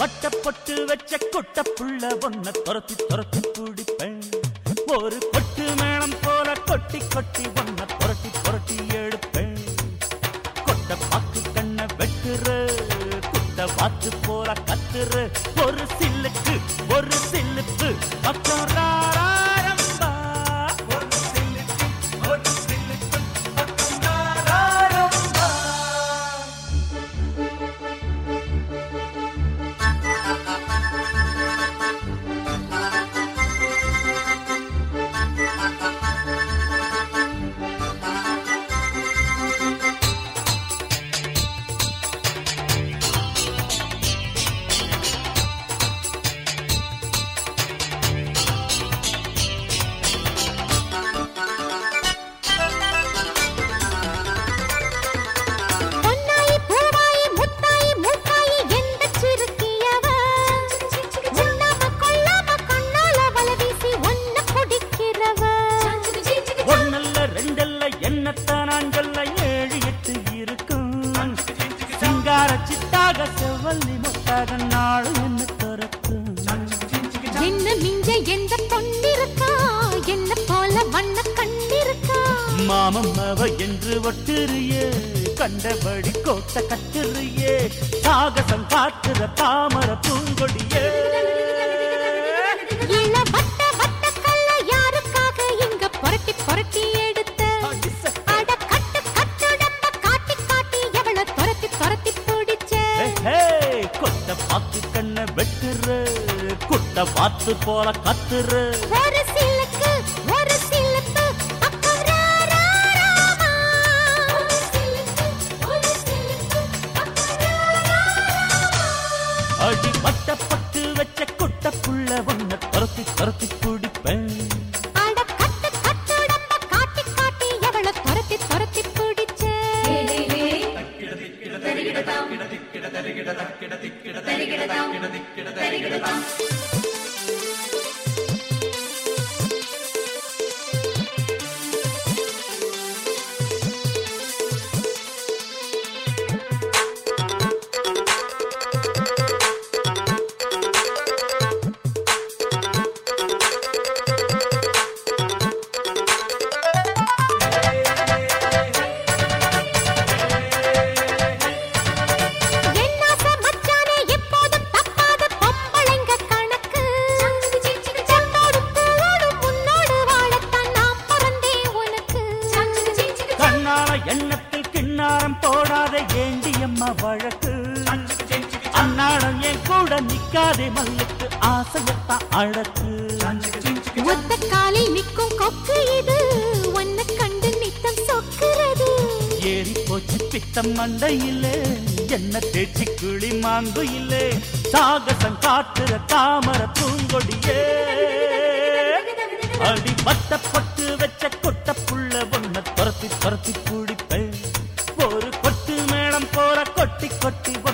பட்ட பொட்டு வச்ச குட்ட புள்ள ஒன்ன துரத்தி துரத்தி பிடிப்பேன் ஒரு கொட்டு மேளம் போல கொட்டி கொட்டி ஒன்ன புரட்டி புரட்டி எடுப்பேன் கொட்ட பாக்கு கண்ண வெட்டுற குட்ட வாத்து போல கத்துற ஒரு சில்லுக்கு ஒரு சில்லுக்கு பக்கம் ராரம்பா ஒரு சில்லுக்கு ஒரு சில்லுக்கு பக்கம் ராரம்பா பொன்னாயி பூவாயி முத்தாயி மூத்தாயி எந்த சிறுக்கியவ உண்ணாம கொள்ளாம கண்ணால வல வீசி ஒன்ன குடிக்கிறவ ஒன்னல்ல ரெண்டல்ல என்னத்தான் நான்கல்ல ஏழு எட்டு இருக்கும் சிங்கார சித்தாக செவ்வல்லி முத்தாக நாடு என்ன திறக்கும் என்ன மிஞ்ச எந்த பொன்னிருக்கா என்ன போல வண்ண கண்ணிருக்கா மாமம் அவ என்று ஒட்டுறியே கண்டபடி கோட்ட கட்டுறியே சாகசம் காட்டுற தாமர பூங்கொடியே இள வட்ட வட்ட கல்ல யாருக்காக இங்க புரட்டி புரட்டி எடுத்த அட கட்டு கட்டுடம்ப காட்டி காட்டி எவள துரத்தி துரத்தி பிடிச்ச ஹே, கொட்ட பாத்து கண்ண வெட்டுற குட்ட பாத்து போல கத்துற ஒரு சிலுக்கு ஒரு சிலுக்கு பக்கம் ரா, ரா, ராமா. ஒரு சிலுக்கு, ஒரு சிலுக்கு, பக்கம் ரா, ரா, ராமா. அடி பட்ட பட்டு வச்ச குட்ட புள்ள ஒன்ன துரத்தி துரத்தி பிடிப்பேன் அட கட்டு கட்டுடம்ப காட்டி காட்டி எவள துரத்தி துரத்தி பிடிச்ச என்னாச மச்சானே எப்போதும் தப்பாத பொம்பளைங்க கணக்கு செம்போடு பூவோடு முன்னோடு வாழத்தான் நான் பிறந்தேன் உனக்கு கண்ணால எண்ணத்தில் கிண்ணாரம் போடாத ஏண்டியம்மா வழக்கு அன்னாடம் என் கூட நிக்காதே மல்லுக்கு ஆசையத்தான் அழகு ஒத்த காலில் நிற்கும் கொக்கு இது உன்னை கண்டு நித்தம் சொக்குறது ஏறி போச்சு பித்தம் மண்டையிலே என்ன தேய்ச்சி கிளி மாங்கு இல்லே சாகசம் காட்டுற தாமர பூங்கொடியே அடி பட்ட பொட்டு வச்ச கொட்ட புள்ள ஒன்ன துரத்தி துரத்தி பிடிப்பேன் ஒரு கொட்டு மேளம் போல கொட்டி கொட்டி